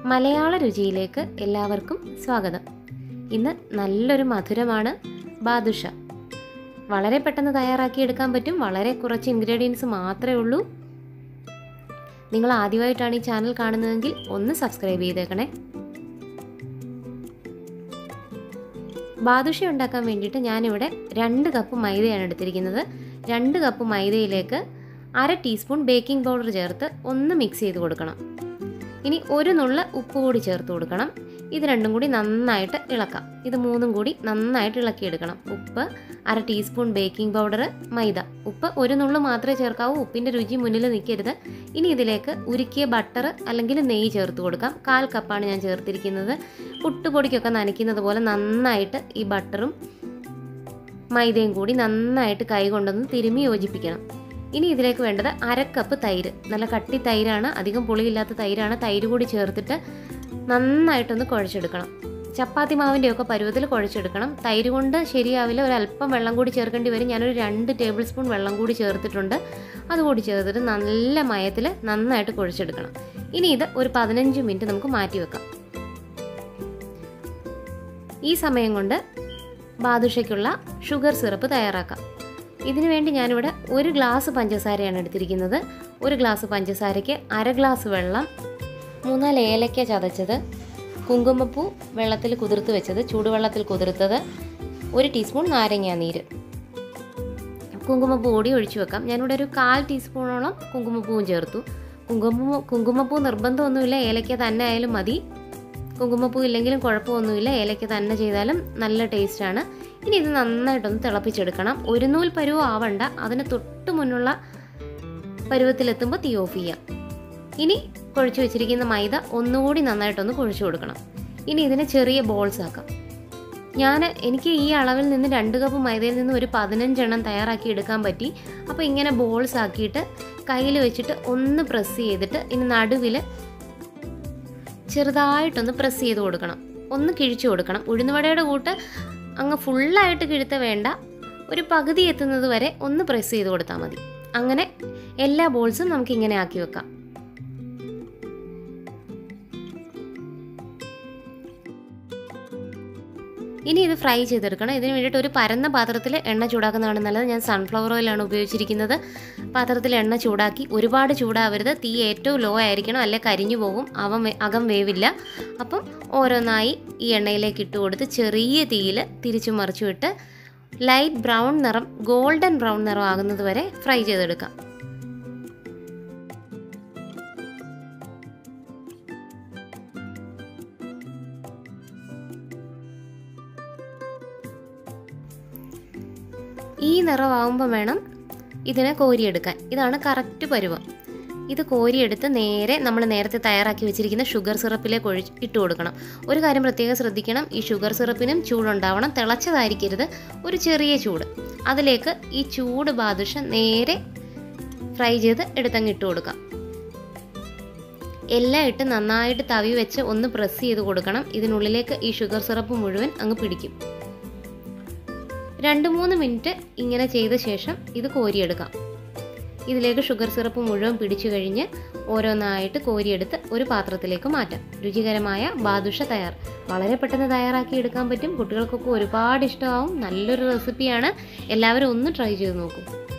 മലയാള രുചിയിലേക്ക് എല്ലാവർക്കും സ്വാഗതം ഇന്ന് നല്ലൊരു മധുരമാണ് ബാദുഷ വളരെ പെട്ടെന്ന് തയ്യാറാക്കിയെടുക്കാൻ പറ്റും വളരെ കുറച്ച് ഇൻഗ്രീഡിയൻസ് മാത്രമേ ഉള്ളൂ നിങ്ങൾ ആദ്യമായിട്ടാണ് ഈ ചാനൽ കാണുന്നതെങ്കിൽ ഒന്ന് സബ്സ്ക്രൈബ് ചെയ്തേക്കണേ ബാദുഷ ഉണ്ടാക്കാൻ വേണ്ടിയിട്ട് ഞാനിവിടെ രണ്ട് കപ്പ് മൈദയാണ് എടുത്തിരിക്കുന്നത് രണ്ട് കപ്പ് മൈദയിലേക്ക് അര ടീസ്പൂൺ ബേക്കിംഗ് പൗഡർ ചേർത്ത് ഒന്ന് മിക്സ് ചെയ്ത് കൊടുക്കണം ഇനി ഒരു നുള്ള ഉപ്പ് കൂടി ചേർത്ത് കൊടുക്കണം ഇത് രണ്ടും കൂടി നന്നായിട്ട് ഇളക്കാം ഇത് മൂന്നും കൂടി നന്നായിട്ട് ഇളക്കിയെടുക്കണം ഉപ്പ് അര ടീസ്പൂൺ ബേക്കിംഗ് പൗഡർ മൈദ ഉപ്പ് ഒരു നുള്ളു മാത്രമേ ചേർക്കാവൂ ഉപ്പിൻ്റെ രുചി മുന്നിൽ നിൽക്കരുത് ഇനി ഇതിലേക്ക് ഉരുക്കിയ ബട്ടർ അല്ലെങ്കിൽ നെയ്യ് ചേർത്ത് കൊടുക്കാം കാൽ കപ്പാണ് ഞാൻ ചേർത്തിരിക്കുന്നത് പുട്ടുപൊടിക്കൊക്കെ നനയ്ക്കുന്നത് പോലെ നന്നായിട്ട് ഈ ബട്ടറും മൈദയും കൂടി നന്നായിട്ട് കൈ കൊണ്ടൊന്ന് തിരുമ്മി യോജിപ്പിക്കണം ഇനി ഇതിലേക്ക് വേണ്ടത് അരക്കപ്പ് തൈര് നല്ല കട്ടി തൈരാണ് അധികം പുളിയില്ലാത്ത തൈരാണ് തൈര് കൂടി ചേർത്തിട്ട് നന്നായിട്ടൊന്ന് കുഴച്ചെടുക്കണം ചപ്പാത്തി മാവിൻ്റെ ഒക്കെ പരുവത്തിൽ കുഴച്ചെടുക്കണം തൈര് കൊണ്ട് ശരിയാവില്ല ഒരല്പം വെള്ളം കൂടി ചേർക്കേണ്ടി വരും ഞാനൊരു രണ്ട് ടേബിൾ സ്പൂൺ വെള്ളം കൂടി ചേർത്തിട്ടുണ്ട് അതുകൂടി ചേർത്തിട്ട് നല്ല മയത്തിൽ നന്നായിട്ട് കുഴച്ചെടുക്കണം ഇനി ഇത് ഒരു പതിനഞ്ച് മിനിറ്റ് നമുക്ക് മാറ്റി വെക്കാം ഈ സമയം കൊണ്ട് ബാദുഷയ്ക്കുള്ള ഷുഗർ സിറപ്പ് തയ്യാറാക്കാം ഇതിനു വേണ്ടി ഞാനിവിടെ ഒരു ഗ്ലാസ് പഞ്ചസാരയാണ് എടുത്തിരിക്കുന്നത് ഒരു ഗ്ലാസ് പഞ്ചസാരയ്ക്ക് അര ഗ്ലാസ് വെള്ളം മൂന്നാല് ഏലക്ക ചതച്ചത് കുങ്കുമപ്പൂ വെള്ളത്തിൽ കുതിർത്ത് വെച്ചത് ചൂടുവെള്ളത്തിൽ കുതിർത്തത് ഒരു ടീസ്പൂൺ നാരങ്ങാ നീര് കുങ്കുമപ്പൂ കൂടി ഒഴിച്ചു വെക്കാം ഞാനിവിടെ ഒരു കാൽ ടീസ്പൂണോളം കുങ്കുമപ്പൂവും ചേർത്തു കുങ്കുമപ്പൂ കുങ്കുമപ്പൂ നിർബന്ധമൊന്നുമില്ല ഏലക്ക തന്നെ ആയാലും മതി കുങ്കുമപ്പൂ ഇല്ലെങ്കിലും കുഴപ്പമൊന്നുമില്ല ഏലക്ക തന്നെ ചെയ്താലും നല്ല ടേസ്റ്റാണ് ഇനി ഇത് നന്നായിട്ടൊന്ന് തിളപ്പിച്ചെടുക്കണം ഒരു നൂൽ പരുവം ആവണ്ട അതിന് തൊട്ട് മുന്നുള്ള പരുവത്തിലെത്തുമ്പോൾ തീ ഓഫ് ചെയ്യാം ഇനി കുഴച്ച് വെച്ചിരിക്കുന്ന മൈദ ഒന്നുകൂടി നന്നായിട്ടൊന്ന് കുഴച്ച് കൊടുക്കണം ഇനി ഇതിനെ ചെറിയ ബോൾസ് ആക്കാം ഞാൻ എനിക്ക് ഈ അളവിൽ നിന്ന് രണ്ട് കപ്പ് മൈദയിൽ നിന്ന് ഒരു പതിനഞ്ചെണ്ണം തയ്യാറാക്കി എടുക്കാൻ പറ്റി അപ്പോൾ ഇങ്ങനെ ബോൾസ് ആക്കിയിട്ട് കയ്യിൽ വെച്ചിട്ട് ഒന്ന് പ്രസ് ചെയ്തിട്ട് ഇനി നടുവിൽ ചെറുതായിട്ടൊന്ന് പ്രസ് ചെയ്ത് കൊടുക്കണം ഒന്ന് കിഴിച്ചു കൊടുക്കണം ഉഴുന്നുവടയുടെ കൂട്ട് അങ്ങ് ഫുള്ളായിട്ട് കിഴുത്ത വേണ്ട ഒരു പകുതി എത്തുന്നത് വരെ ഒന്ന് പ്രസ് ചെയ്ത് കൊടുത്താൽ മതി അങ്ങനെ എല്ലാ ബോൾസും നമുക്ക് ഇങ്ങനെ ആക്കി വെക്കാം ഇനി ഇത് ഫ്രൈ ചെയ്തെടുക്കണം ഇതിന് വേണ്ടിയിട്ട് ഒരു പരന്ന പാത്രത്തിൽ എണ്ണ ചൂടാക്കുന്നതാണ് നല്ലത് ഞാൻ സൺഫ്ലവർ ഓയിലാണ് ഉപയോഗിച്ചിരിക്കുന്നത് പാത്രത്തിൽ എണ്ണ ചൂടാക്കി ഒരുപാട് ചൂടാവരുത് തീ ഏറ്റവും ലോ ആയിരിക്കണം അല്ലെ കരിഞ്ഞു പോകും അവൻ അകം വേവില്ല അപ്പം ഓരോന്നായി ഈ എണ്ണയിലേക്ക് ഇട്ട് കൊടുത്ത് ചെറിയ തീയിൽ തിരിച്ചു മറിച്ചു വിട്ട് ലൈറ്റ് ബ്രൗൺ നിറം ഗോൾഡൻ ബ്രൗൺ നിറം ആകുന്നത് വരെ ഫ്രൈ ചെയ്തെടുക്കാം ഈ നിറമാവുമ്പോൾ വേണം ഇതിനെ കോരിയെടുക്കാൻ ഇതാണ് കറക്റ്റ് പരുവം ഇത് കോരിയെടുത്ത് നേരെ നമ്മൾ നേരത്തെ തയ്യാറാക്കി വെച്ചിരിക്കുന്ന ഷുഗർ സിറപ്പിലേക്ക് ഒഴി ഇട്ട് കൊടുക്കണം ഒരു കാര്യം പ്രത്യേകം ശ്രദ്ധിക്കണം ഈ ഷുഗർ സിറപ്പിനും ചൂടുണ്ടാവണം തിളച്ചതായിരിക്കരുത് ഒരു ചെറിയ ചൂട് അതിലേക്ക് ഈ ചൂട് ബാദുഷ നേരെ ഫ്രൈ ചെയ്ത് എടുത്തങ്ങ് ഇട്ട് കൊടുക്കാം എല്ലാം ഇട്ട് നന്നായിട്ട് തവി വെച്ച് ഒന്ന് പ്രസ് ചെയ്ത് കൊടുക്കണം ഇതിനുള്ളിലേക്ക് ഈ ഷുഗർ സിറപ്പ് മുഴുവൻ അങ്ങ് പിടിക്കും രണ്ട് മൂന്ന് മിനിറ്റ് ഇങ്ങനെ ചെയ്ത ശേഷം ഇത് കോരിയെടുക്കാം ഇതിലേക്ക് ഷുഗർ സിറപ്പ് മുഴുവൻ പിടിച്ചു കഴിഞ്ഞ് ഓരോന്നായിട്ട് കോരിയെടുത്ത് ഒരു പാത്രത്തിലേക്ക് മാറ്റാം രുചികരമായ ബാദുഷ തയ്യാർ വളരെ പെട്ടെന്ന് തയ്യാറാക്കി എടുക്കാൻ പറ്റും കുട്ടികൾക്കൊക്കെ ഒരുപാട് ഇഷ്ടമാവും നല്ലൊരു റെസിപ്പിയാണ് എല്ലാവരും ഒന്ന് ട്രൈ ചെയ്ത് നോക്കൂ